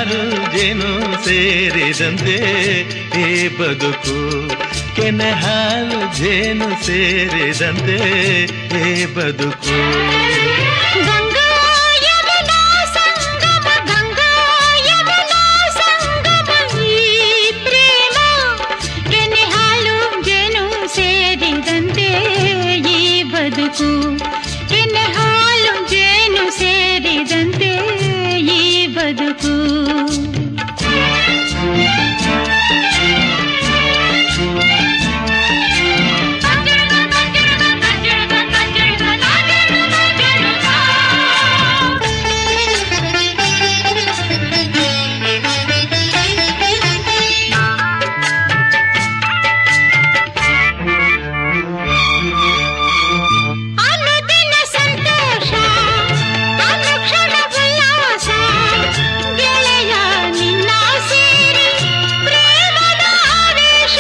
ಹಾಲು ಜೇನು ಸೇರಿದಂತೆ ಈ ಬದುಕು ಕೆನೆ ಹಾಲು ಜೇನು ಸೇರಿದಂತೆ ಈ ಬದುಕು ಗಂಗಾ ಯಮುನಾ ಸಂಗಮ ಗಂಗಾ ಯಮುನಾ ಸಂಗಮ ಈ ಪ್ರೇಮ ಕೆನೆ ಹಾಲು ಜೇನು ಸೇರಿದಂತೆ ಈ ಬದುಕು ಕೆನೆ ಹಾಲು ಜೇನು ಸೇರಿದಂತೆ ಈ ಬದುಕು ಅನುದಿನ ಸಂತೋಷ ಅನುಕ್ಷಣ ಉಲ್ಲಾಸ ಗೆಳೆಯ ನಿನ್ನ ಸೇರಿ ಪ್ರೇಮದ ಆವೇಶ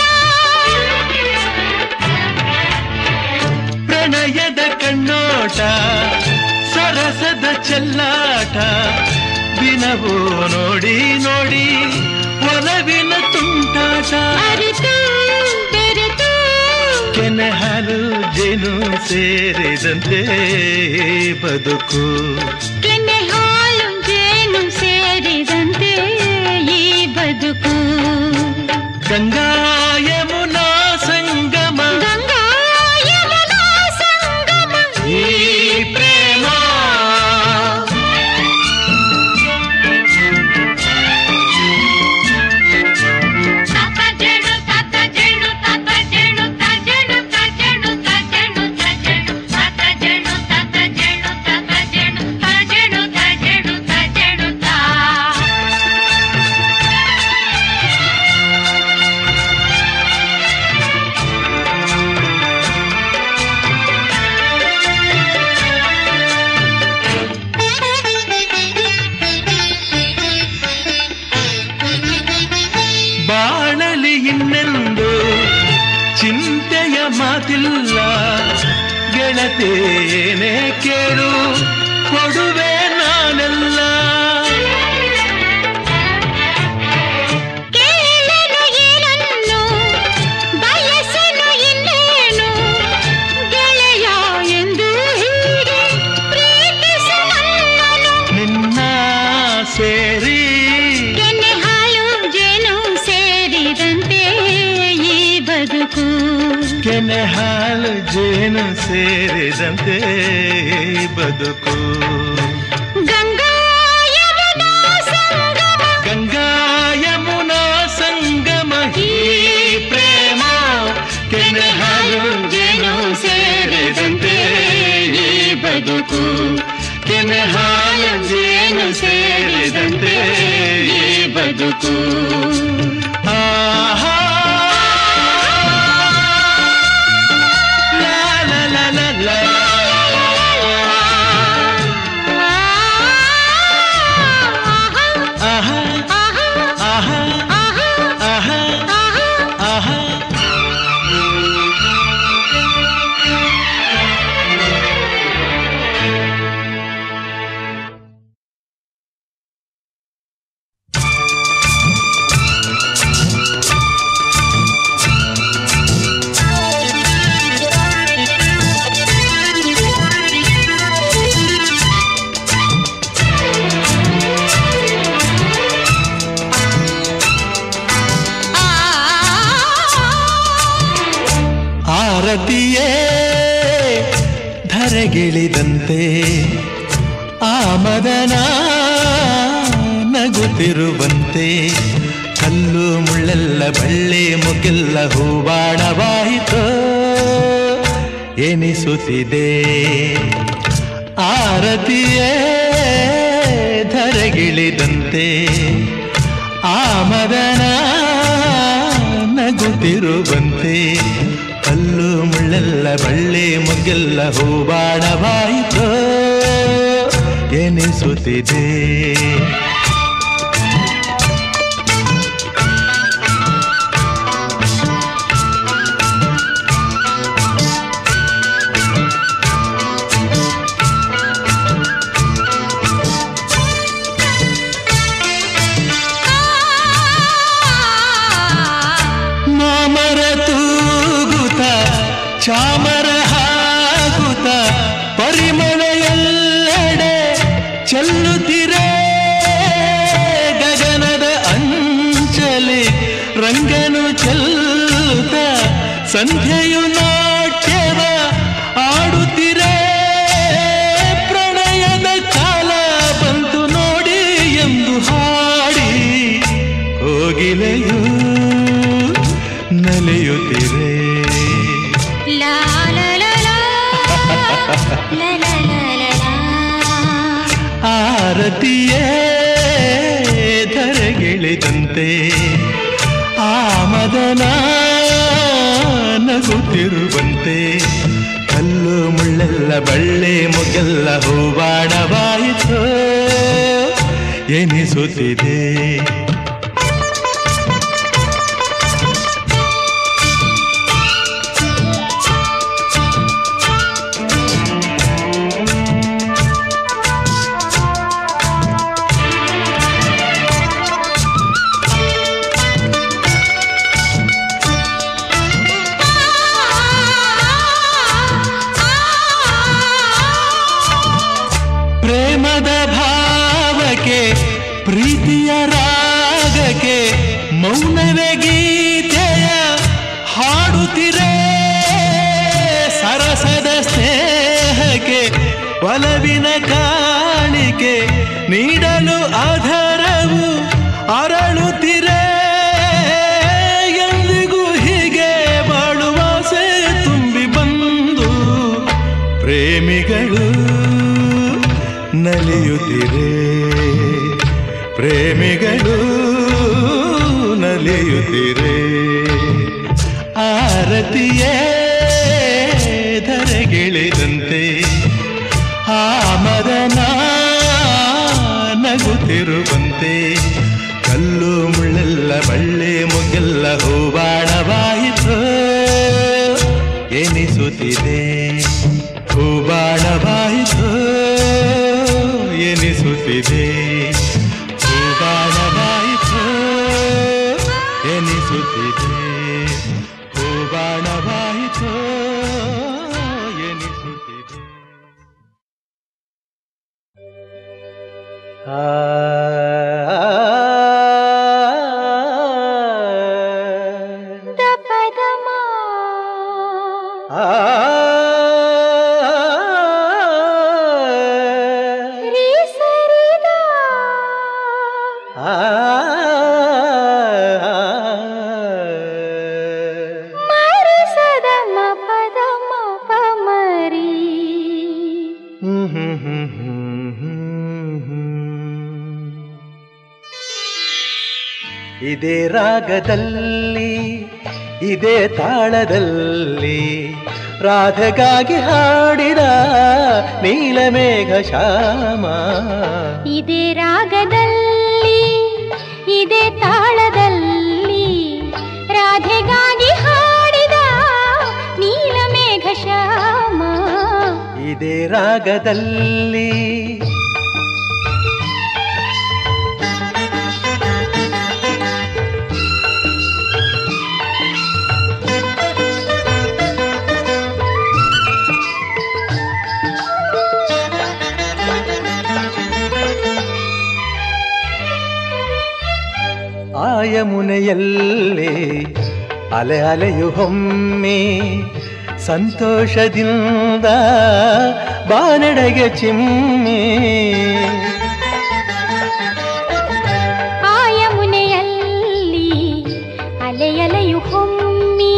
ಪ್ರಣಯದ ಕಣ್ಣೋಟ ಸರಸದ ಚೆಲ್ಲಾಟ ದಿನವೂ ನೋಡಿ ನೋಡಿ ಒಲವಿನ ತುಂಟಾಟ ಅರಿತು ಬೆರೆತು ಕೆನೆ ಹಾಲು ಜೇನು ಸೇರಿದಂತೆ ಈ ಬದುಕು ಕೆನೆ ಹಾಲು ಜೇನು ಸೇರಿದಂತೆ ಈ ಬದುಕು ಗಂಗಾ ಯಮುನಾ ಸಂಗಮ ಗಂಗಾ ಯಮುನಾ ಸಂಗಮ ಈ ಪ್ರೇಮ ತಾತ ಜೇನು ತಾತ ಜೇನು ತಾತ ಜೇನು ತಾ ಜೇನು ತಾ ಜೇನು ತಾ ಜೇನು ತಾ ಜೇನು ತಾತ ಜೇನು ತಾತ ಜೇನು ತಾತ ಜೇನು ತಾ ಜೇನು ತಾ ಜೇನು ತಾ ಜೇನು ತಾ ಬಾಳಲಿ ಇನ್ನೆಂದು ಚಿಂತೆಯ ಮಾತಿಲ್ಲ ಗೆಳತೇನೆ ಕೇಳು ಕೊಡುವೆ ನಾನೆಲ್ಲ ಕೇಳಲು ಏನನ್ನು ಬಯಸಲು ಇನ್ನೇನು ಗೆಳೆಯ ಎಂದು ಹೀಗೆ ಪ್ರೀತಿಸು ನನ್ನನು ನಿನ್ನ ಸೇರಿ ಕೆನೆ ಹಾಲು ಜೇನು ಸೇರಿದಂತೆ ಈ ಬದುಕು ಕೆನೆ ಹಾಲು ಜೇನು ಸೇರಿದಂತೆ ಈ ಬದುಕು ಗಂಗಾ ಯಮುನಾ ಸಂಗಮ ಗಂಗಾ ಯಮುನಾ ಸಂಗಮ ಈ ಪ್ರೇಮ ಕೆನೆ ಹಾಲು ಜೇನು ಸೇರಿದಂತೆ ಈ ಬದುಕು ಕೆನೆ ಹಾಲು ಜೇನು ಸೇರಿದಂತೆ ಈ ಬದುಕು ಆಹಾ ಲಾ ಲಾ ಲಾ ಲಾ ಲಾ. ಆಹಾ ಆಹಾ ಆಹಾ ಆಹಾ ಆರತಿಯೇ ಧರೆಗಿಳಿದಂತೆ ಆ ಮದನ ನಗುತ್ತಿರುವಂತೆ ಕಲ್ಲು ಮುಳ್ಳೆಲ್ಲ ಬಳ್ಳಿ ಮುಗಿಲ್ಲ ಹೂವಾಡವಾಯಿತೋ ಎನಿಸುತ್ತಿದೆ ಆರತಿಯೇ ಧರೆಗಿಳಿದಂತೆ ಆ ಮದನ ನಗುತ್ತಿರುವಂತೆ ಕಲ್ಲು ಮುಳ್ಳೆಲ್ಲ ಬಳ್ಳಿ ಮುಗ್ಗೆಲ್ಲ ಹೂವಾಡವಾಯಿತೋ ಎನಿಸುತ್ತಿದೆ ಸಂಧ್ಯೆಯು ನಾಟ್ಯವ ಆಡುತ್ತಿರೆ ಪ್ರಣಯದ ಕಾಲ ಬಂತು ನೋಡಿ ಎಂದು ಹಾಡಿ ಕೋಗಿಲೆಯು ನಲಿಯುತ್ತಿರೆ ಲಾ ಲಾ ಲಾ ಲಾ. ಲಾ ಲಾ ಲಾ ಲಾ ಲಾ. ಆರತಿಯೇ ಧರೆಗಿಳಿದಂತೆ ಆ ಮದನ ನಗುತ್ತಿರುವಂತೆ ಕಲ್ಲು ಮುಳ್ಳೆಲ್ಲ ಬಳ್ಳೆ ಮುಗೆಲ್ಲ ಹೂವಾಣವಾಯಿತು ಎನಿಸುತ್ತಿದೆ ಪ್ರೇಮದ ಭಾವಕ್ಕೆ ಪ್ರೀತಿಯ ರಾಗಕ್ಕೆ ಮೌನವೇ ಗೀತೆಯ ಹಾಡುತ್ತಿರೆ ಸರಸದ ಸ್ನೇಹಕ್ಕೆ ಒಲವಿನ ಕಾಣಿಕೆ ನೀಡಲು ಆಧಾರವು ಅರಳುತ್ತಿರೆ ಎಂದಿಗೂ ಹೀಗೆ ಬಾಳುವಾಸೆ ತುಂಬಿ ಬಂದು ಪ್ರೇಮಿಗಳು ನಲಿಯುತ್ತಿರೆ ಪ್ರೇಮಿಗಳು ನಲಿಯುತ್ತಿರೆ ಆರತಿಯೇ ಧರೆಗಿಳಿದಂತೆ ಆ ಮದನ ನಗುತ್ತಿರುವಂತೆ ಕಲ್ಲು ಮುಳ್ಳೆಲ್ಲ ಬಳ್ಳೆ ಮುಗೆಲ್ಲ ಹೂಬಾಣವಾಯಿತು ಎನಿಸುತ್ತಿದೆ ಹೂಬಾಣವಾಯಿತು ಎನಿಸುತ್ತಿದೆ ಹೂಬಾಣವಾಯಿತು ಎನಿಸುತ್ತಿದೆ ಹೂಬಾಣವಾಯಿತು ಎನಿಸುತ್ತಿದೆ ದಪದಮ. ರೀ ಸರಿದ. ಮರಿ ಸದ ಮ ಪದ ಮ ಪ ಮರಿ. ಇದೇ ರಾಗದಲ್ಲಿ ಇದೇ ತಾಳದಲ್ಲಿ ರಾಧೆಗಾಗಿ ಹಾಡಿದ ನೀಲಮೇಘ ಶ್ಯಾಮ ಇದೇ ರಾಗದಲ್ಲಿ ಇದೇ ತಾಳದಲ್ಲಿ ರಾಧೆಗಾಗಿ ಹಾಡಿದ ನೀಲಮೇಘ ಶ್ಯಾಮ ಇದೇ ರಾಗದಲ್ಲಿ ಆಯಮುನೆಯಲ್ಲೇ ಅಲೆ ಅಲೆಯು ಹೊಮ್ಮೆ ಸಂತೋಷದಿಂದ ಬಾನಡೆಗೆ ಚಿಮ್ಮೆ ಆಯ ಮುನೆಯಲ್ಲಿ ಅಲೆಯಲೆಯು ಹೊಮ್ಮಿ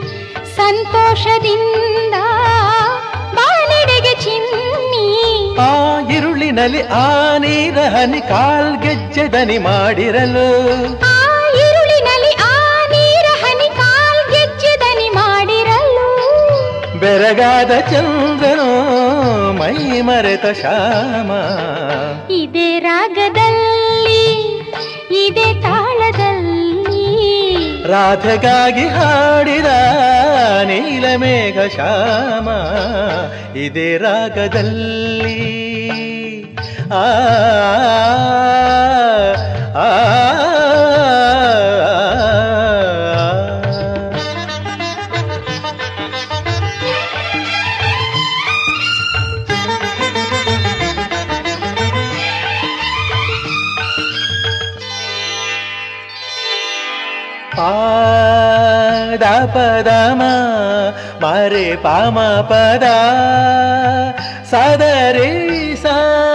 ಸಂತೋಷದಿಂದ ಬಾನೆಡೆಗೆ ಚಿಮ್ಮಿ ಆ ಇರುಳಿನಲ್ಲಿ ಆ ನೀರ ಹನಿ ಕಾಲ್ಗೆಜ್ಜೆ ದನಿ ಮಾಡಿರಲು ಆ ഇരുളിನಲ್ಲಿ ಆ ನೀರ ಹನಿ ಕಾಲ್ಗೆಜ್ಜೆ ದನಿ ಮಾಡಿರಲು ಬೆರಗಾದ ಚಂದ್ರನು ಮೈ ಮರೆತ ಶ್ಯಾಮ ಇದೇ ರಾಗದಲ್ಲಿ ಇದೇ ತಾಳದಲ್ಲಿ ರಾಧೆಗಾಗಿ ಹಾಡಿದ ನೀಲಮೇಘ ಶ್ಯಾಮ ಇದೇ ರಾಗದಲ್ಲಿ ಆ ಆ, ಆ, ದಾ, ಪದಮ ಮಾರೆ ಪಾಮ ಪದ ಸದರಿ ಸಾ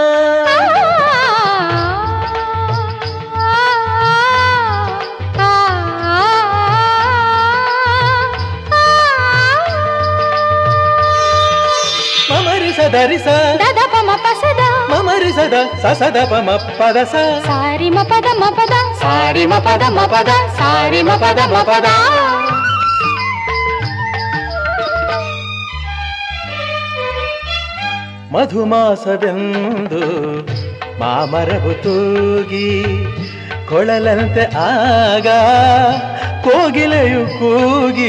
ಮಮರಿ ಸದರಿ ಸ ದದ ಪಮ ಪಸದ ಮಮರಿ ಸದ ಸಸದ ಪಮ ಪದ ಸ ಸಾರಿ ಮ ಪದ ಮ ಪದ ಸಾರಿ ಮ ಪದ ಮ ಪದ ಸಾರಿ ಮ ಪದ ಮ ಪದ ಮಧುಮಾಸವೆಂದು ಮಾಮರವು ತೂಗಿ ಕೊಳಲಂತೆ ಆಗ ಕೋಗಿಲೆಯು ಕೂಗಿ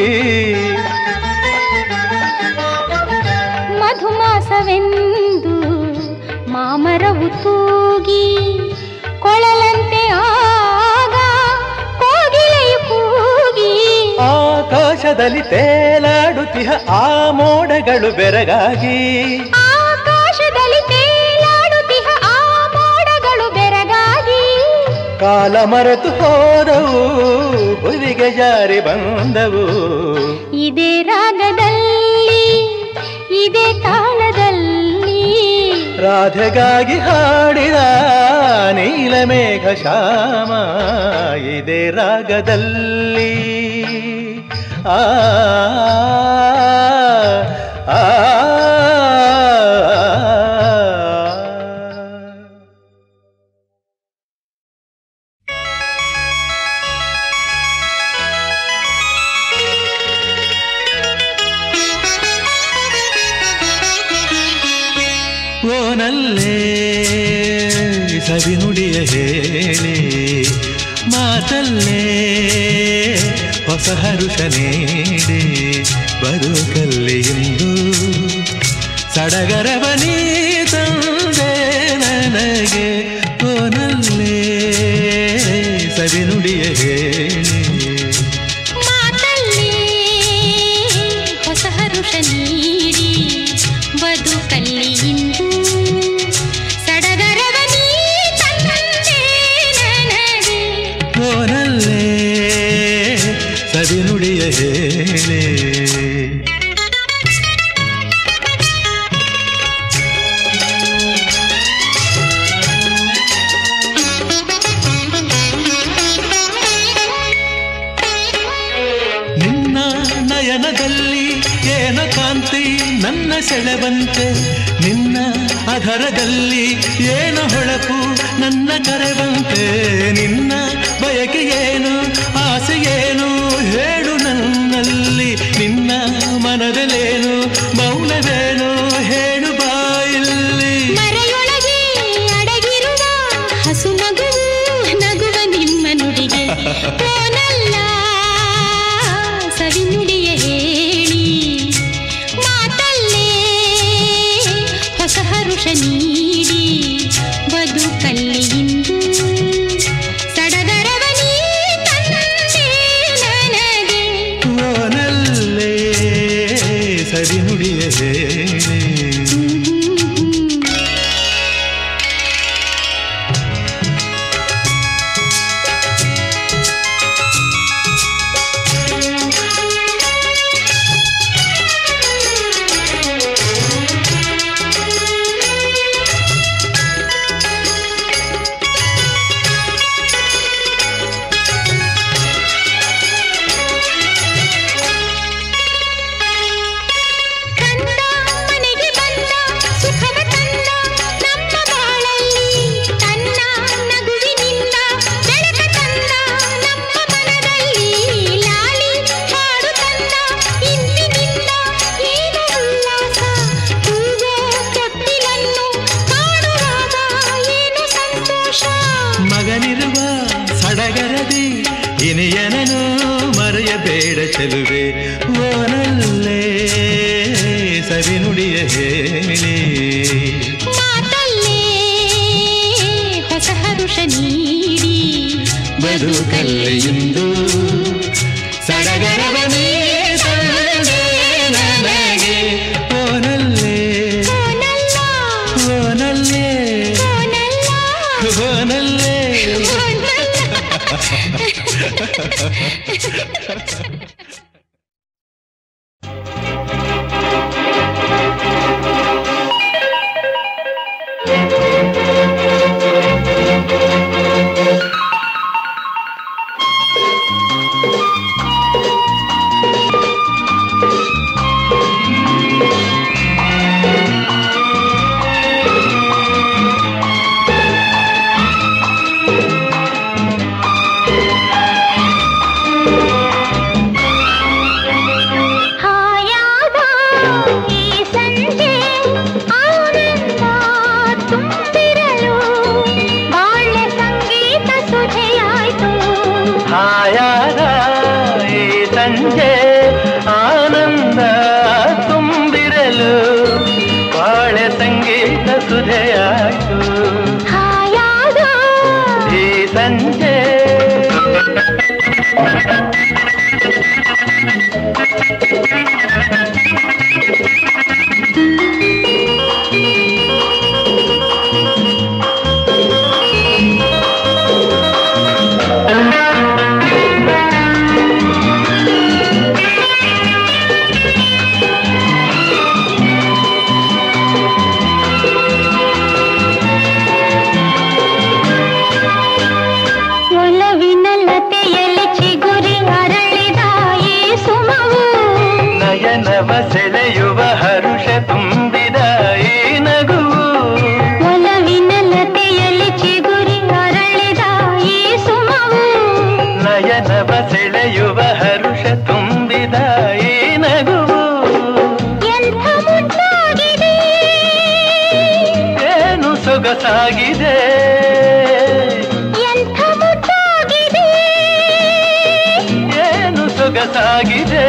ಮಧುಮಾಸವೆಂದು ಮಾಮರವು ತೂಗಿ ಕೊಳಲಂತೆ ಆಗ ಕೋಗಿಲೆಯು ಕೂಗಿ ಆಕಾಶದಲ್ಲಿ ತೇಲಾಡುತ್ತಿಹ ಆ ಮೋಡಗಳು ಬೆರಗಾಗಿ ಆಕಾಶದಲ್ಲಿ ತೇಲಾಡುತ್ತಿಹ ಆ ಮೋಡಗಳು ಬೆರಗಾಗಿ ಕಾಲ ಮರೆತು ಹೋದವು ಭುವಿಗೆ ಜಾರಿ ಬಂದವು ಇದೇ ರಾಗದಲ್ಲಿ ಇದೇ ತಾಳದಲ್ಲಿ ರಾಧೆಗಾಗಿ ಹಾಡಿದ ನೀಲಮೇಘ ಶ್ಯಾಮ ಇದೇ ರಾಗದಲ್ಲಿ ಆ ಆ, ಆ ಓನಲ್ಲೇ ಸವಿನುಡಿಯ ಹೇಳಿ ಮಾತಲ್ಲೇ ಹೊಸ ಹರುಷ ನೀಡಿ ಬದುಕಲ್ಲಿ ಇಂದು ಸಡಗರವ ನೀ ತಂದೆ ನನಗೆ ಓನಲ್ಲೇ ಸವಿನುಡಿಯ ಹೇಳಿ ಮಾತಲ್ಲಿ ಹೊಸ ಹರುಷ ನೀಡಿ ಬದುಕಲ್ಲಿ ಇಂದು ಸಡಗರವ ನೀ ತಂದೆ ನನಗೆ ಓನಲ್ಲೇ ಸವಿನುಡಿಯ ಹೇಳಿ ನಿನ್ನ ನಯನದಲ್ಲಿ ಏನ ಕಾಂತಿ ನನ್ನ ಸೆಳೆವಂತೆ ನಿನ್ನ ಅಧರದಲ್ಲಿ ಏನ ಹೊಳಪು ನನ್ನ ಕರೆವಂತೆ ನಿನ್ನ ಬಯಕೆ ಏನು ಆಸೆ ಏನು ಹೇಳು ನನ್ನಲ್ಲಿ ನಿನ್ನ ಮನದಲ್ಲೇನು ಮೌನವೇನು ಹೇಳು ಬಾಯಲ್ಲಿ ಮರೆಯೊಳಗೆ ಅಡಗಿರುವ ಹಸು ನಗುವು ನಗುವ ನಿಮ್ಮ ನುಡಿಗೆ ಓನಲ್ಲ ಸವಿ ನುಡಿಯ ಹೇಳಿ ಮಾತಲ್ಲೇ ಹೊಸ ಹರುಷ ನೀಡಿ ಬದುಕಲ್ಲಿ ಇಂದು ಸಡಗರವ ನೀ ತಂದೆ ನನಗೆ ಓನಲ್ಲೇ ಸರಿನುಡಿಯ ಹೇಳಿ ಕಂದ ಮನೆಗೆ ಬಂದ ಸುಖವ ತಂದ ನಮ್ಮ ಬಾಳಲ್ಲಿ ತನ್ನ ನಗುವಿನಿಂದ ಬೆಳಕ ತಂದ ನಮ್ಮ ಮನದಲ್ಲಿ ಲಾಲಿ ಹಾಡು ತಂದ ಇಂದಿನಿಂದ ಏನು ಉಲ್ಲಾಸ ಕೂಗೋ ತೊಟ್ಟಿಲನ್ನು ಕಾಣುವಾಗ ಏನು ಸಂತೋಷ ಮಗನಿರುವ ಸಡಗರದಿ ಇನಿಯನನು ಮರೆಯಬೇಡ ಚೆಲುವೆ ಓನಲ್ಲೇ ಸವಿನುಡಿಯ ಹೇಳಿ ಮಾತಲ್ಲೇ ಹೊಸ ಹರುಷ ನೀಡಿ ಬದುಕಲ್ಲಿ ಇಂದು ಸಡಗರವ ನೀ ತಂದೆ ನನಗೆ ಓನಲ್ಲೇ ಓನಲ್ಲ ಓನಲ್ಲೇ ಓನಲ್ಲ ಓನಲ್ಲೇ ಓನಲ್ಲ ಸುಧೆಯಾಯ್ತು ಹಾಯಾದ ಈ ಸಂಜೆ ಒಲವಿನ ಲತೆಯಲ್ಲಿ ಚಿಗುರಿ ಅರಳಿದ ಈ ಸುಮವು ನಯನವ ಸೆಳೆಯುವ ಹರುಷ ತುಂಬಿದ ಈ ನಗುವು ಒಲವಿನ ಲತೆಯಲ್ಲಿ ಚಿಗುರಿ ಅರಳಿದ ಈ ಸುಮವು ನಯನವ ಸೆಳೆಯುವ ಹರುಷ ತುಂಬಿದ ಈ ನಗುವು ಎಂಥ ಮುದ್ದಾಗಿದೆ ಏನು ಸೊಗಸಾಗಿದೆ ಎಂಥ ಮುದ್ದಾಗಿದೆ ಏನು ಸೊಗಸಾಗಿದೆ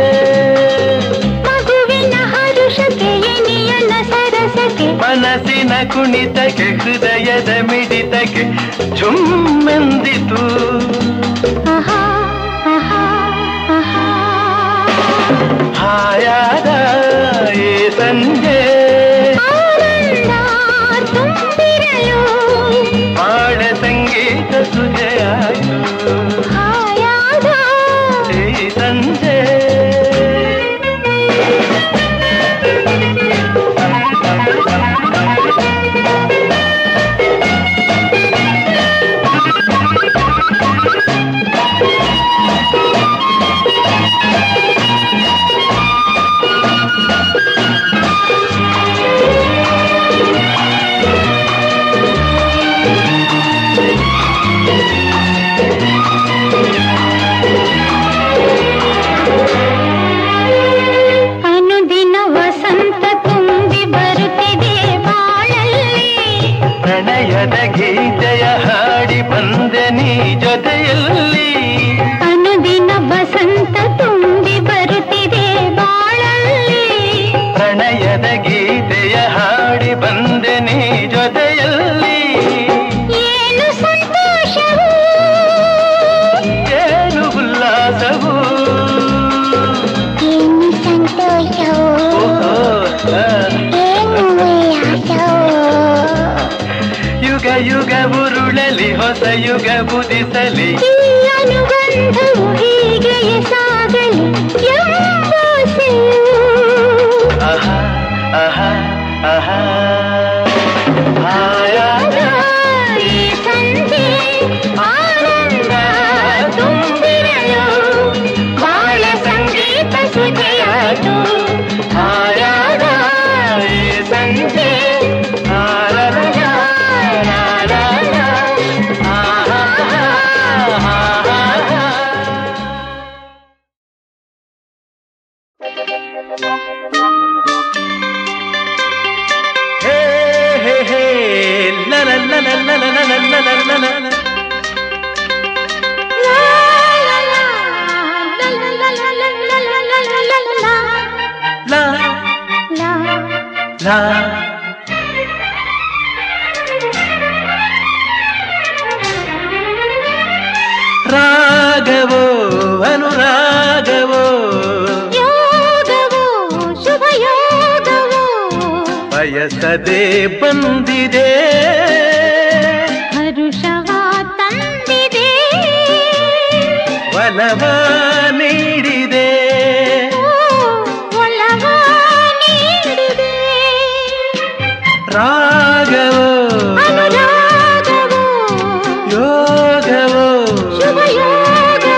ಮಗುವಿನ ಹರುಷಕ್ಕೆ ಎನಿಯನ ಸರಸಕ್ಕೆ ಮನಸ್ಸಿನ ಕುಣಿತಕ್ಕೆ ಹೃದಯದ ಮಿಡಿತಕ್ಕೆ ಝುಮ್ಮೆಂದಿತು ಆಹಾ ಆಹಾ ಆಹಾ ಹಾಯಾದ ಈ ಸಂಜೆ ಆನಂದ ತುಂಬಿರಲು ಬಾಳ ಸಂಗೀತ ಸುಜೆಯಾಯಿತು ಹಾಯಾದ ಈ ಸಂಜೆ ಅನುದಿನ ವಸಂತ ತುಂಬಿ ಬರುತ್ತಿದೆ ಬಾಳಲ್ಲಿ ಪ್ರಣಯದ ಗೀತೆಯ ಹಾಡಿ ಬಂದೆ ನೀ ಜೊತೆಯಲ್ಲಿ ಅನುದಿನ ವಸಂತ ತುಂಬಿ ಬರುತ್ತಿದೆ ಬಾಳಲ್ಲಿ ಪ್ರಣಯದ ಗೀತೆಯ ಹಾಡಿ ಬಂದೆ ನೀ ಜೊತೆಯಲ್ಲಿ ಏನು ಸಂತೋಷವು ಏನು ಉಲ್ಲಾಸವು ಏನು ಸಂತೋಷವು ಓಹೋ, ಆ, ಏನು ಉಲ್ಲಾಸವು ಯುಗ ಯುಗ ಉರುಳಲಿ ಹೊಸ ಯುಗ ಬುದಿಸಲಿ ಈ ಅನುಬಂಧವು ಹೀಗೆಯೇ ಸಾಗಲಿ ಎಂಬಾಸೆಯು ಆಹಾ ಆಹಾ ಆಹಾ ಆಯಾದ ಈ ಸಂಜೆ ಆನಂದ ತುಂಬಿರಲು ಬಾಳ ಸಂಗೀತ ಸುಜೆಯಾಯಿತು ಆಯಾದ ಈ ಸಂಜೆ ಆರರರ, ರಾರರ, ಆಹಾ, ಆಹಾ. ಹೇ ಹೇ ಹೇ ಲ ಲ ಲ ಲ ಲ ಲ ಲ ಲ ಲ ಲ ಲ ಲ. ಲಾ ಲಾ ರಾಗವೋ ಅನುರಾಗವೋ ಯೋಗವೋ ಶುಭ ಯೋಗವೋ ಬಯಸದೆ ಬಂದಿದೆ ಹರುಷವ ತಂದಿದೆ ಒಲವ ನೀಡಿದೆ ಒಲವ ನೀಡಿದೆ ರಾಗವೋ ಅನುರಾಗವೋ ಯೋಗವೋ ಶುಭ ಯೋಗವೋ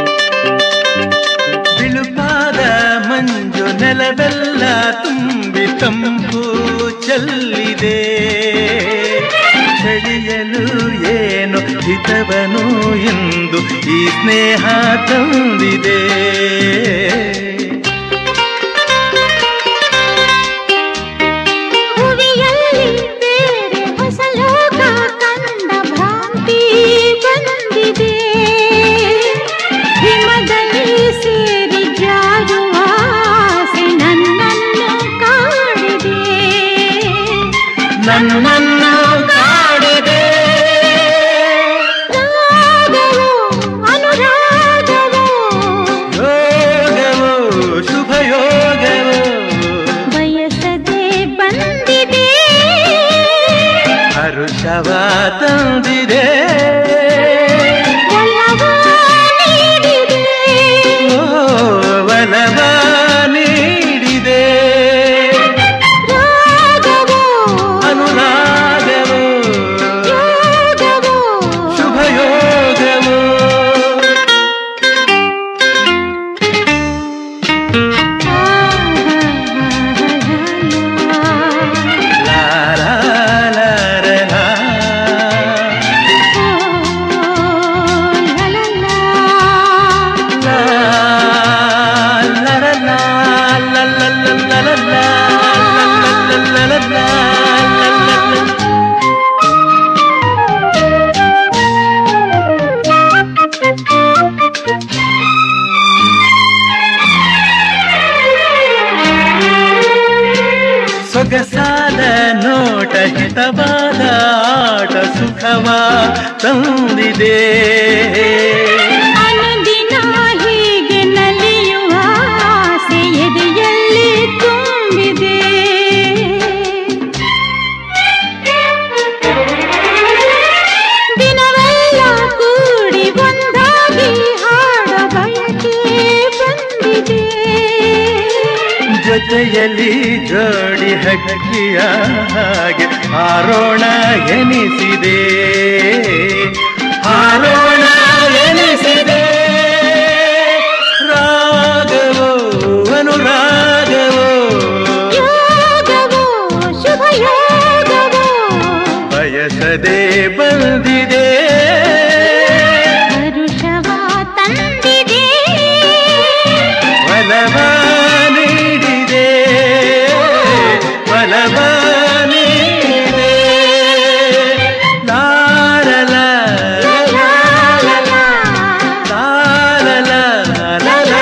ಬಿಳುಪಾದ ಮಂಜು ನೆಲವೆಲ್ಲ ತುಂಬಿ ತಂಪು ಚೆಲ್ಲಿದೆ ಚಳಿಯಲು ಏನು ಹಿತವನು ಎಂದು ಈ ಸ್ನೇಹ ತಂದಿದೆ ಭುವಿಯಲ್ಲಿ ಬೇರೆ ಹೊಸ ಲೋಕ ಕಂಡ ಭ್ರಾಂತಿ ಬಂದಿದೆ ಹಿಮದಲ್ಲಿ ಸೇರಿ ಜಾರುವ ಆಸೆ ನನ್ನನ್ನು ಕಾಡಿದೆ ನನ್ನನ್ನು ಕಾಡಿದೆ ರಾಗವೋ ಅನುರಾಗವೋ ಯೋಗವೋ ಶುಭ ಯೋಗವೋ ಬಯಸದೆ ಬಂದಿದೆ ಹರುಷವ ತಂದಿದೆ ಒಲವ ನೀಡಿದೆ ಓ ಒಲವ ನೀಡಿದೆ ರಾಗವೋ ಅನುರಾಗವೋ ಯೋಗವೋ ಶುಭ ಯೋಗವೋ ಲಾ ಲಾ ಲಾ ರ ಲಾ. ಲಾ ಲಾ ರ ಲಾ, ಲಾ ಲಾ ಲಾ ಲಾ ಲಾ ಲಾ, ಲಾ ಲಾ ಲಾ ಲಾ ಲಾ, ಲಾ ಲಾ ಲಾ. ಸೊಗಸಾದ ನೋಟ ಹಿತವಾದ ಆಟ ಸುಖವ ತಂದಿದೆ ಅನುದಿನ ಹೀಗೆ ನಲಿಯುವ ಆಸೆ ಎದೆಯಲ್ಲಿ ತುಂಬಿದೆ ದಿನವೆಲ್ಲ ಕೂಡಿ ಒಂದಾಗಿ ಹಾಡ ಬಯಕೆ ಬಂದಿದೆ ಜೊತೆಯಲ್ಲಿ ಜೋಡಿ ಹಕ್ಕಿಯ ಹಾಗೆ ಹಾರೋಣ ಎನಿಸಿದೆ ಹಾರೋಣ ಎನಿಸಿದೆ ರಾಗವೋ ಅನುರಾಗವೋ ಯೋಗವೋ ಶುಭ ಯೋಗವೋ ಬಯಸದೆ ಬಂದಿದೆ ಹರುಷವ ತಂದಿದೆ ಒಲವ ನೀಡಿದೆ ಒಲವ ನೀಡಿದೆ ಲಾರಲ ಲಾರಲ ಲಾರಲ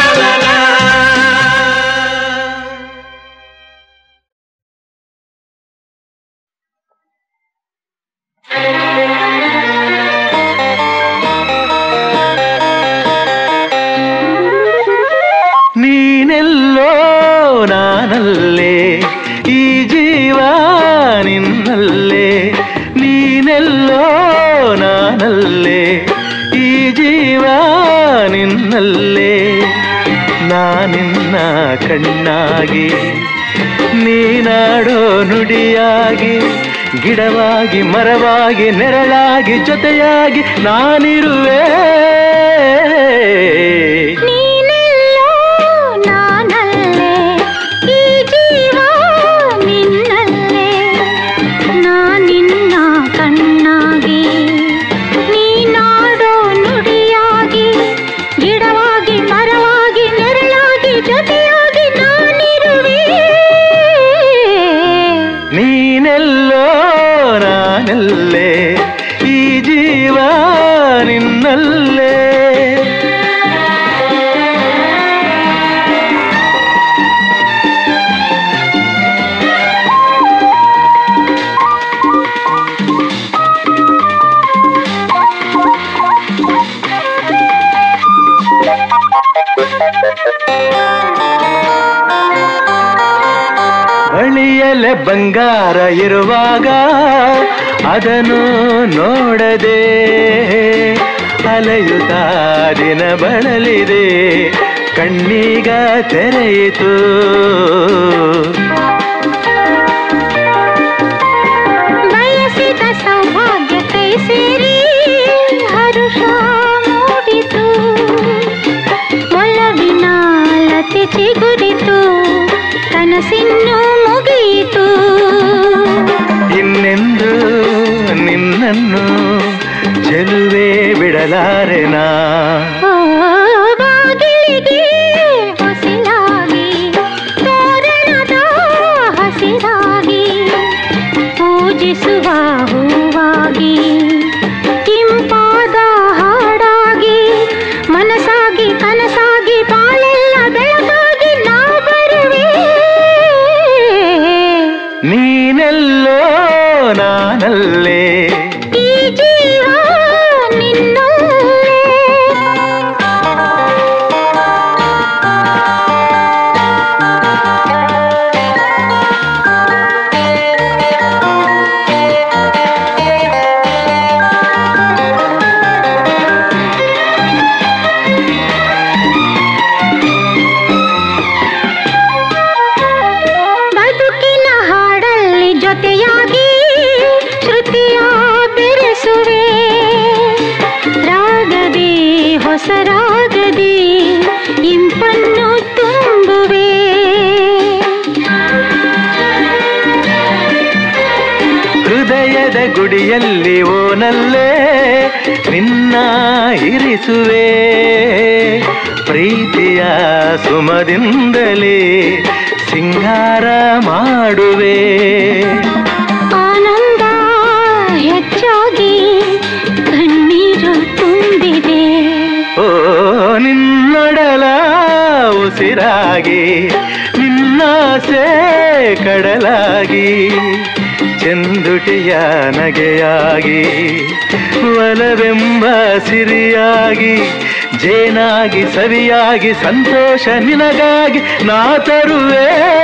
ನೀನೆಲ್ಲೋ ನಾನಲ್ಲೇ ಈ ಜೀವ ನಿನ್ನಲ್ಲೇ ನೀನೆಲ್ಲೋ ನಾನಲ್ಲೇ ಈ ಜೀವ ನಿನ್ನಲ್ಲೇ ನಾನಿನ್ನ ಕಣ್ಣಾಗಿ ನೀನಾಡೋ ನುಡಿಯಾಗಿ ಗಿಡವಾಗಿ ಮರವಾಗಿ ನೆರಳಾಗಿ ಜೊತೆಯಾಗಿ ನಾನಿರುವೆ ನೀನೆಲ್ಲೋ ನಾನಲ್ಲೇ ಈ ಜೀವ ನಿನ್ನಲ್ಲೇ ನಾನಿನ್ನ ಕಣ್ಣಾಗಿ ನೀನಾಡೋ ನುಡಿಯಾಗಿ ಗಿಡವಾಗಿ ಮರವಾಗಿ ನೆರಳಾಗಿ ಜೊತೆಯಾಗಿ ನಾನಿರುವೆ ನೀನೆಲ್ಲೋ ನಾನಲ್ಲೇ ಈ ಜೀವ ನಿನ್ನಲ್ಲೇ ಬಳಿಯಲೆ ಬಂಗಾರ ಇರುವಾಗ ಅದನ್ನು ನೋಡದೆ ಅಲೆಯುತ್ತಾ ದಿನ ಬಳಲಿದೆ ಕಣ್ಣೀಗ ತೆರೆಯಿತು ಬಯಸಿದ ಸೌಭಾಗ್ಯ ಕೈ ಸೇರಿ ಹರುಷ ಮೂಡಿತು ಒಲವಿನ ಲತೆ ಚಿಗುರಿತು ಕನಸಿನ್ನು ಬಂತು ಇನ್ನೆಂದು ನಿನ್ನನ್ನು ಚೆಲುವೆ ಬಿಡಲಾರೆನಾ ಆ ಬಾಗಿಲಿಗೆ ಹೊಸಿಲಾಗಿ ತೋರಣದ ಹಸಿರಾಗಿ ಪೂಜಿಸುವ ಹೂವಾಗಿ ಇಂಪಾದ ಹಾಡಾಗಿ ಮನಸಾಗಿ ಕನಸಾಗಿ ಬಾಳೆಲ್ಲ ಬೆಳಗಾಗಿ ನಾ ಬರುವೆ ನೀನೆಲ್ಲೋ ನಾನಲ್ಲೇ ಈ ಜೀವ ನಿನ್ನಲ್ಲೇ ಬದುಕಿನ ಹಾಡಲ್ಲಿ ಜೊತೆಯಾಗಿ ಶ್ರುತಿಯ ಬೆರೆಸುವೆ ರಾಗದಿ ಹೊಸ ರಾಗದಿ ಇಂಪನ್ನು ತುಂಬುವೆ ಹೃದಯದ ಗುಡಿಯಲ್ಲಿ ಓನಲ್ಲೇ ನಿನ್ನ ಇರಿಸುವೆ ಪ್ರೀತಿಯ ಸುಮದಿಂದಲೇ ಸಿಂಗಾರ ಮಾಡುವೆ ಆನಂದ ಹೆಚ್ಚಾಗಿ ಕಣ್ಣೀರು ತುಂಬಿದೆ ಓ ನಿನ್ನೊಡಲ ಉಸಿರಾಗಿ ನಿನ್ನಾಸೆ ಕಡಲಾಗಿ ಚೆಂದುಟಿಯ ನಗೆಯಾಗಿ ಒಲವೆಂಬ ಸಿರಿಯಾಗಿ ಜೇನಾಗಿ ಸವಿಯಾಗಿ ಸಂತೋಷ ನಿನಗಾಗಿ ನಾ ತರುವೆ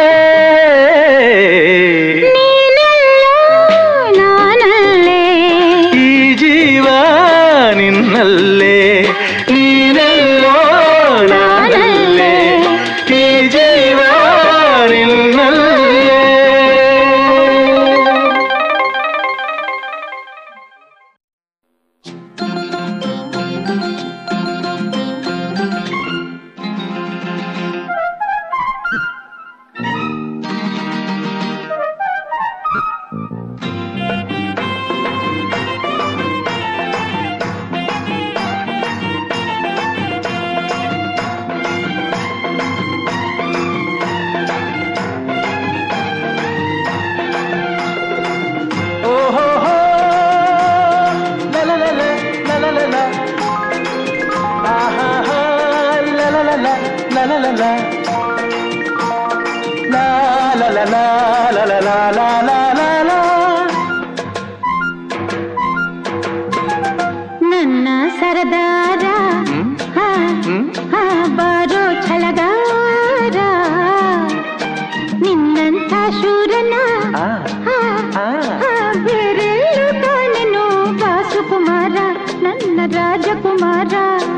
ನೀನೆಲ್ಲೋ ನಾನಲ್ಲೇ ಈ ಜೀವ ನಿನ್ನಲ್ಲೇ ನೀನೆಲ್ಲೋ ನಾನಲ್ಲೇ ಈ ಜೀವ ನಿನ್ನಲ್ಲೇ ಓಹೋ ಲ ಲ ಲ ಲ ಲ ಲ ಲ ಲ. ಆಹಾಹಾ, ಲ ಲ ಲ ಲ ಲ ಲ ಲ ಲ. ಲಾ ಲ ಲ ಲ ಲ ಲ ಲ ಲ ಲ ಲ ಲ. ನನ್ನ ಸರದಾರ ಹ್ಮ್? ಹಾ, ಹ್ಮ್? ಹಾ, ಬಾರೋ ಛಲಗಾರ ನಿನ್ನಂಥ ಶೂರನ ಆ, ಹಾ, ಆ. ಹಾ, ಬೇರೆಲ್ಲೂ ಕಾಣೆನು ವಾಸುಕುಮಾರ ನನ್ನ ರಾಜಕುಮಾರ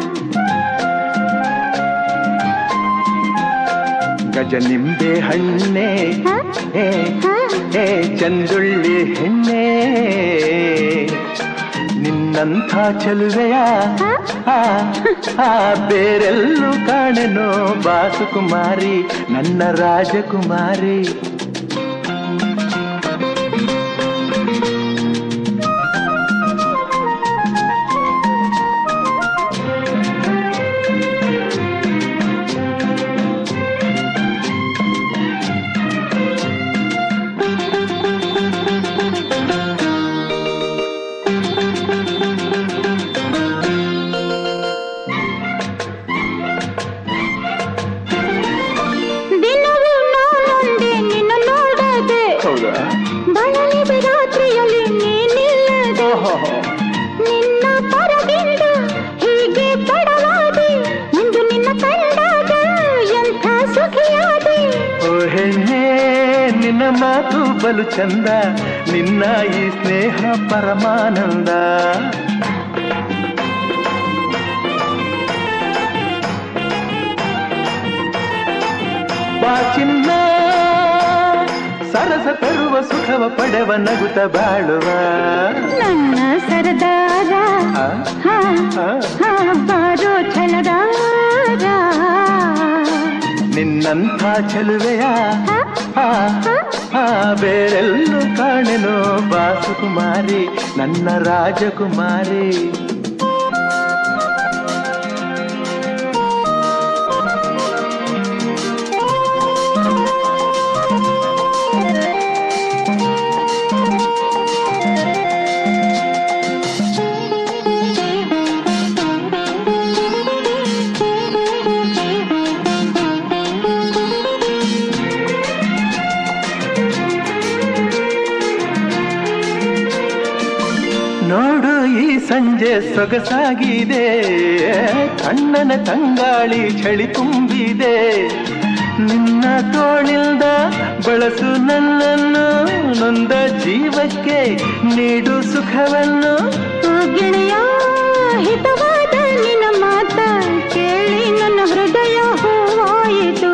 ಗಜ ನಿಂಬೆ ಹಣ್ಣೆ ಹಾ, ಹೇ ಹಾ, ಹೇ ಚಂದುಳ್ಳಿ ಹೆಣ್ಣೆ ನಿನ್ನಂಥ ಚೆಲುವೆಯ ಹಾ. ಆ, ಆ, ಬೇರೆಲ್ಲೂ ಕಾಣೆನೋ ಬಾಸುಕುಮಾರಿ ನನ್ನ ರಾಜಕುಮಾರಿ ದಿನವೂ ನಾನೊಂದೇ ನಿನ್ನ ನೋಡದೆ ಹೌದಾ ಬಳಲಿ ರಾತ್ರಿಯಲ್ಲಿ ನೀನಿಲ್ಲದೆ ನಿನ್ನ ಪರದಿಂದ ಹೀಗೆ ಬಡವಾದೆ ಇಂದು ನಿನ್ನ ಕಂಡಾಗ ಎಂಥ ಸುಖಿಯಾದೆ ಓ ಹೆಣ್ಣೆ ನಿನ್ನ ಮಾತು ಬಲು ಚಂದ ನಿನ್ನ ಈ ಸ್ನೇಹ ಪರಮಾನಂದ ಬಾ ಚಿನ್ನ ಸರಸ ತರುವ ಸುಖವ ಪಡೆವ ನಗುತ್ತ ಬಾಳುವ ನನ್ನ ಸರದಾರ ಆ, ಹಾ ಆ. ಹಾ ಬಾರೋ ಛಲದಾರ ನಿನ್ನಂಥ ಚೆಲುವೆಯ ಆ, ಆ, ಬೇರೆಲ್ಲೂ ಕಾಣೆನು ಬಾಸುಕುಮಾರಿ ನನ್ನ ರಾಜಕುಮಾರಿ ನೋಡು ಈ ಸಂಜೆ ಸೊಗಸಾಗಿದೆ ಕಣ್ಣನ ತಂಗಾಳಿ ಚಳಿ ತುಂಬಿದೆ ನಿನ್ನ ತೋಳಿಲ್ದ ಬಳಸು ನನ್ನನ್ನು ನೊಂದ ಜೀವಕ್ಕೆ ನೀಡು ಸುಖವನ್ನು ಓ ಗೆಳೆಯ ಹಿತವಾದ ನಿನ್ನ ಮಾತ ಕೇಳಿ ನನ್ನ ಹೃದಯ ಹೂವಾಯಿತು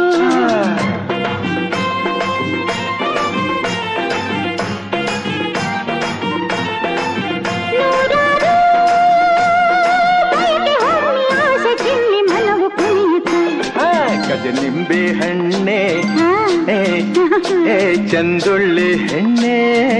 ನೂರಾರು ಬಯಕೆ ಹೊಮ್ಮಿ ಆಸೆ ಚಿಮ್ಮಿ ಮನವು ಕುಣಿಯಿತು ಆ, ಗಜ ನಿಂಬೆ ಹಣ್ಣೆ ಆ, ಏ, ಏ ಚಂದುಳ್ಳಿ ಹೆಣ್ಣೆ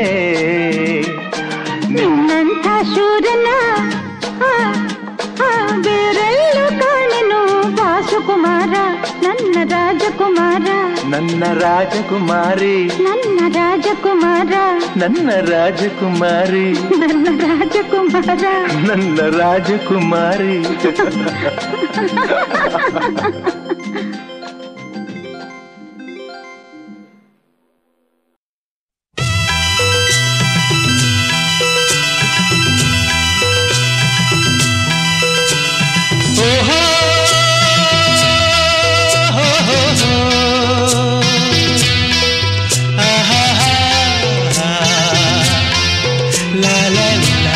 ನಿನ್ನಂಥ ಶೂರನ ಆ, ಆ, ಬೇರೆಲ್ಲೂ ಕಾಣೆನು ವಾಸುಕುಮಾರ ನನ್ನ ರಾಜಕುಮಾರ ನನ್ನ ರಾಜಕುಮಾರಿ ನನ್ನ ರಾಜಕುಮಾರ ನನ್ನ ರಾಜಕುಮಾರಿ ನನ್ನ ರಾಜಕುಮಾರ ನನ್ನ ರಾಜಕುಮಾರಿ ಓಹೋ ಹೋ, ಹೋ, ಹೋ. ಆಹಾಹಾ. ಲಾ, ಲಾ, ಲಾ.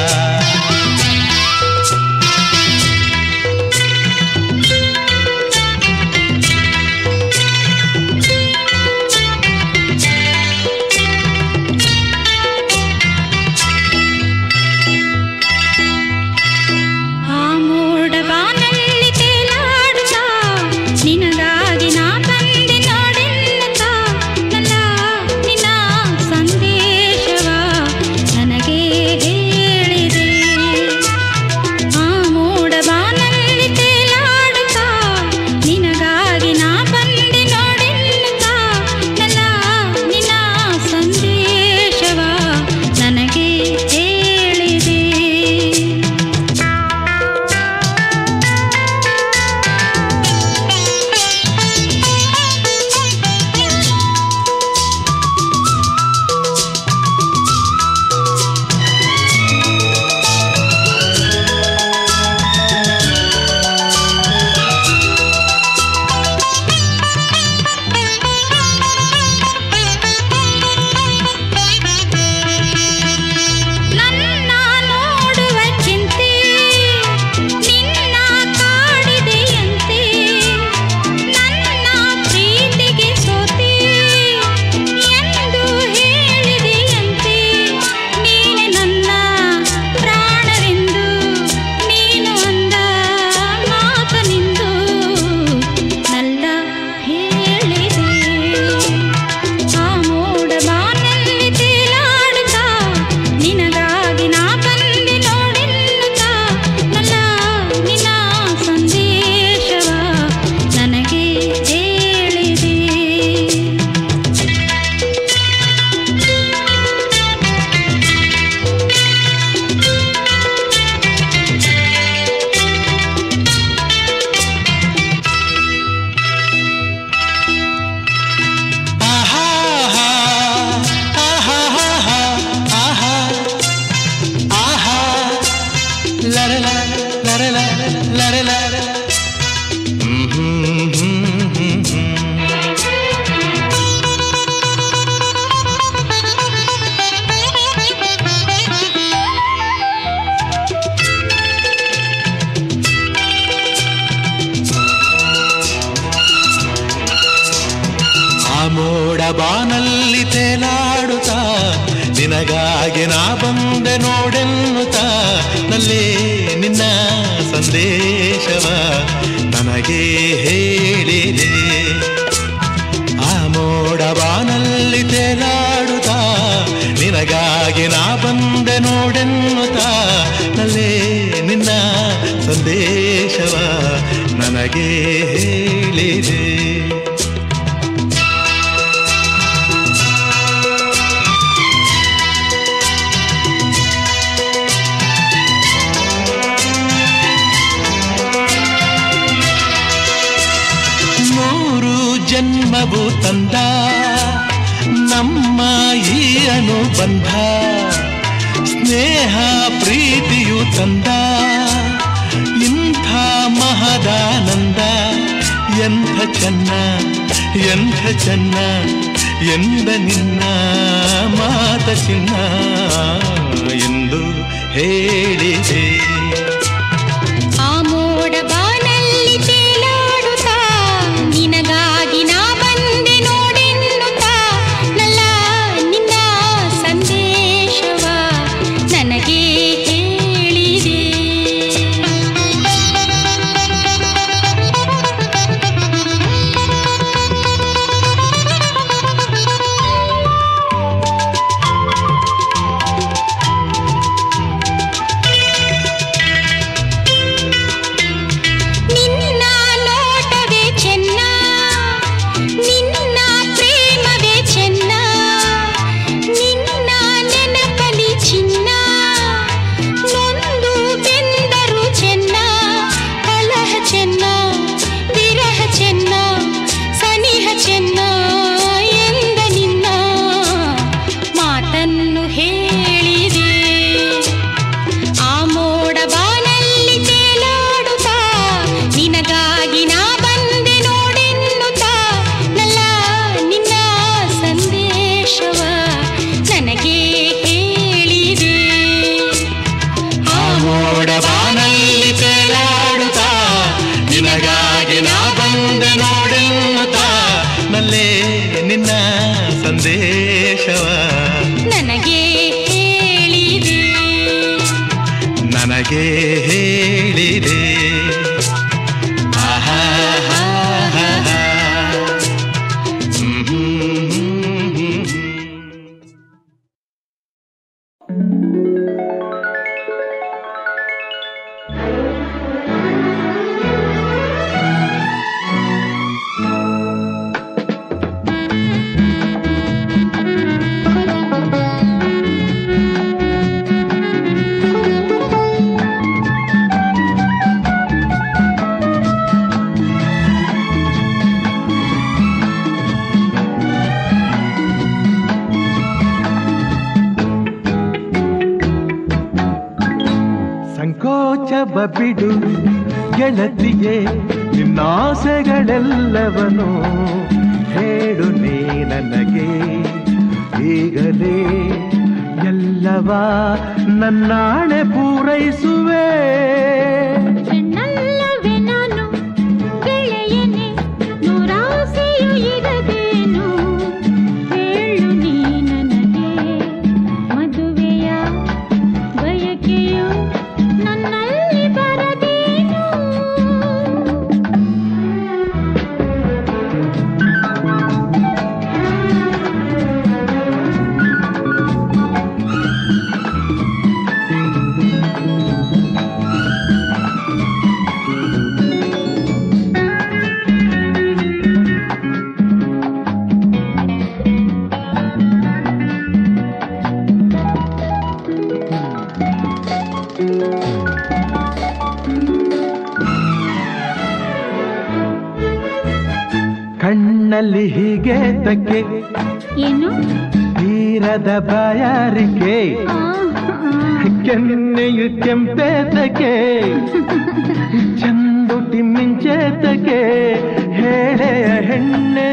ಆ ಮೋಡ ಬಾನಲ್ಲಿ ತೇಲಾಡುತ್ತಾ ನಿನಗಾಗಿ ನಾ ಬಂದೆ ನೋಡೆನ್ನುತ್ತಾ ನನ್ನ ನಿನ್ನ ಸಂದೇಶವ ನನಗೆ ಹೇಳಿದೆ ಆ ಮೋಡ ಬಾನಲ್ಲಿ ತೇಲಾಡುತ್ತಾ ನಿನಗಾಗಿ ನಾ ಬಂದೆ ನೋಡೆನ್ನುತ್ತಾ ನನ್ನ ನಿನ್ನ ಸಂದೇಶವ ನನಗೆ ಹೇಳಿದೆ ನನ್ನ ನೋಡುವ ಚಿಂತೆ ನಿನ್ನ ಕಾಡಿದೆಯಂತೆ ನನ್ನ ಪ್ರೀತಿಗೆ ಸೋತೆ ಎಂದು ಹೇಳಿದೆಯಂತೆ ನೀನೆ ನನ್ನ ಪ್ರಾಣವೆಂದು ನೀನು ಅಂದ ಮಾತನೆಂದು ನಲ್ಲ ಹೇಳಿದೆ ಆ ಮೋಡ ಬಾನಲ್ಲಿ ತೇಲಾಡುತ್ತಾ ನಿನಗಾಗಿ ನಾ ಬಂದೆ ನೋಡೆನ್ನುತ್ತಾ ನನ್ನ ನಿನ್ನ ಸಂದೇಶವ ನನಗೆ ಹೇಳಿದೆ ಆಹಾಹಾ, ಆಹಾಹಾಹಾ, ಆಹಾ, ಆಹಾ, ಲರಲ, ಲರಲ, ಲರಲ. ಹ್ಮ್, ಹ್ಮ್, ಹ್ಮ್, ಹ್ಮ್, ಹ್ಮ್. ಆ ಮೋಡ ಬಾನಲ್ಲಿ ತೇಲಾಡುತ್ತಾ ನಿನಗಾಗಿ ನಾ ಬಂದೆ ನೋಡೆನ್ನುತ್ತಾ ನಲ್ಲೇ ನಿನ್ನ ಸಂದೇಶವ ನನಗೆ ಹೇಳಿದೆ ನೋಡೆನ್ನುತ್ತಾ ನಲ್ಲೇ ನಿನ್ನ ಸಂದೇಶವ ನನಗೆ ಹೇಳಿದೆ ನೂರು ಜನ್ಮವು ತಂದ ನಮ್ಮ ಈ ಅನುಬಂಧ ಸ್ನೇಹ ಪ್ರೀತಿಯು ತಂದ ಇಂಥ ಮಹದಾನಂದ ಎಂಥ ಚೆನ್ನ ಎಂಥ ಚೆನ್ನ ಎಂದ ನಿನ್ನ ಮಾತ ಚಿನ್ನ ಎಂದು ಹೇಳಿದೆ ಆ ಮೋಡ ಬಾನಲ್ಲಿ ತೇಲಾಡುತ್ತಾ ನಿನಗಾಗಿ ನಾ ಬಂದೆ ನೋಡೆನ್ನುತ್ತಾ ನಲ್ಲ ನಿನ್ನ ಸಂದೇಶವ ನನಗೆ ಹೇಳಿದೆ ನಿನ್ನ ನೋಟವೇ ಚೆನ್ನ ನಿನ್ನ ಪ್ರೇಮವೇ ಚೆನ್ನ ನಿನ್ನ ನೆನಪಲಿ ಚಿನ್ನ ನೊಂದು ಬೆಂದರು ಚೆನ್ನ ಕಲಹ ಚೆನ್ನ ವಿರಹ ಚೆನ್ನ ಸನಿಹ ಚೆನ್ನ ಎಂದ ನಿನ್ನ ಮಾತನ್ನು ಹೇಳಿದೆ ಆ ಮೋಡ ಬಾನಲ್ಲಿ ತೇಲಾಡುತ್ತಾ ನಿನಗಾಗಿ ನಾ ಬಂದೆ ನೋಡೆನ್ನುತ್ತಾ ನಲ್ಲ ನಿನ್ನ ಸಂದೇಶವ ನನಗೆ ಹೇಳಿದೆ ಆ ಮೋಡ ಬಾನಲ್ಲಿ ತೇಲಾಡುತ್ತಾ ನಿನಗಾಗಿ ನಾ ಬಂದೆ ನೋಡೆನ್ನುತ್ತಾ ನಲ್ಲೇ ನಿನ್ನ ಸಂದೇಶವ ನನಗೆ ಹೇಳಿದೆ ನನಗೆ ಹೇಳಿದೆ ಆಹಾ ಹಾ ಹಾ ಹಾ. ಹ್ಮ್ ಹ್ಮ್ ಹ್ಮ್ ಹ್ಮ್ ಹ್ಮ್. ಸಂಕೋಚವ ಬಿಡು ಗೆಳತಿಗೆ ನಿನ್ನಾಸೆಗಳೆಲ್ಲವನು ಹೇಳು ನೀ ನನಗೆ ಈಗಲೇ ಎಲ್ಲವ ನನ್ನಾಣೆ ಪೂರೈಸುವೆ ಹೆಣ್ಣಲ್ಲವೇ ನಾನು ಗೆಳೆಯನೆ ನೂರಾಸೆಯು ಇರದೇನು ಹೇಳು ನೀ ನನಗೆ ಮದುವೆಯ ಬಯಕೆಯು ನನ್ನಲ್ಲಿ ಬರದೇನು ಕಣ್ಣಲ್ಲಿ ಹೀಗೆ ತಕ್ಕೆ ಏನು ತೀರದ ಬಾಯಾರಿಕೆ ಆ, ಕೆನ್ನೆಯು ಕೆಂಪೇತಕ್ಕೆ ಚಂದುಟಿ ಮಿಂಚೇತಕ್ಕೆ ಹೇಳೆಯ ಹೆಣ್ಣೆ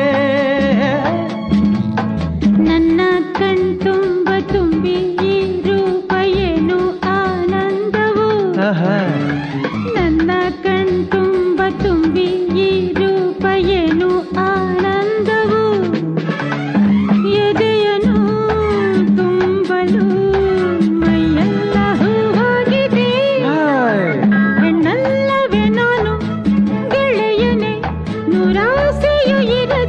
ನನ್ನ ಕಣ್ತುಂಬ ತುಂಬಿ ಈ ರೂಪ ಏನು ಆನಂದವು ಆಹಾ. ನನ್ನ ಕಣ್ತುಂಬ ತುಂಬಿ ಈ ರೂಪ ಏನು ಆನಂದವು ಎದೆಯನು ತುಂಬಲು ಮೈಯೆಲ್ಲ ಹೂವಾಗಿದೆ ಹಾಯ್. ಹೆಣ್ಣಲ್ಲವೇ ನಾನು ಗೆಳೆಯನೆ ನೂರಾಸೆಯು ಇರದೆ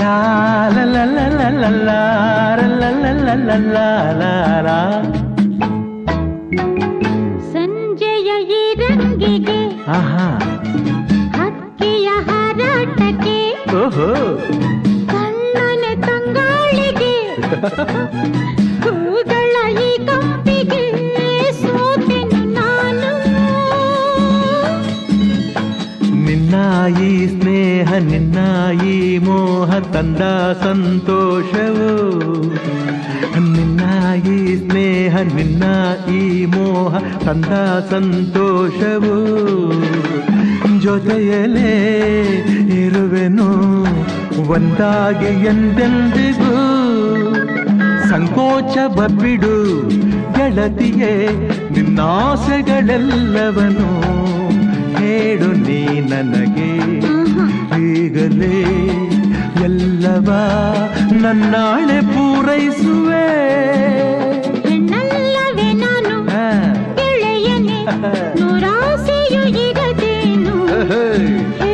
ಲಾ ಲ ಲ ಲ ಲ ಲ ಲ ರ ಲ ಲ ಲ ಲ ಲ ಲ ಲ. ಸಂಜೆಯ ಈ ರಂಗಿಗೆ ಆಹಾ ಹಕ್ಕಿಯ ಹಾರಾಟಕ್ಕೆ ಓಹೋ ಕಣ್ಣನೆ ತಂಗಾಳಿಗೆ ಹೂಗಳ ಈ ಕಂಪಿಗೆ ಸೋತೆನು ನಾನು ನಿನ್ನ ಈ ಸ್ನೇಹ ನಿನ್ನ ಈ ಮೋಹ ತಂದ ಸಂತೋಷವು ನಿನ್ನ ಈ ಸ್ನೇಹ ನಿನ್ನ ಈ ಮೋಹ ತಂದ ಸಂತೋಷವು ಜೊತೆಯಲೇ ಇರುವೆನು ಒಂದಾಗಿ ಎಂದೆಂದಿಗೂ ಸಂಕೋಚ ಬಬ್ಬಿಡು ಗೆಳತಿಯೇ ನಿನ್ನಾಸೆಗಳೆಲ್ಲವನು ಹೇಳು ನೀ ನನಗೆ ಈಗಲೇ ಎಲ್ಲವ ನನ್ನಾಳೆ ಪೂರೈಸುವೆ ಹೆಣ್ಣಲ್ಲವೇ ನಾನು ಆ, ಗೆಳೆಯನೆ ನೂರಾಸೆಯು ಇರದೇನು ಹೇ, ಹೇ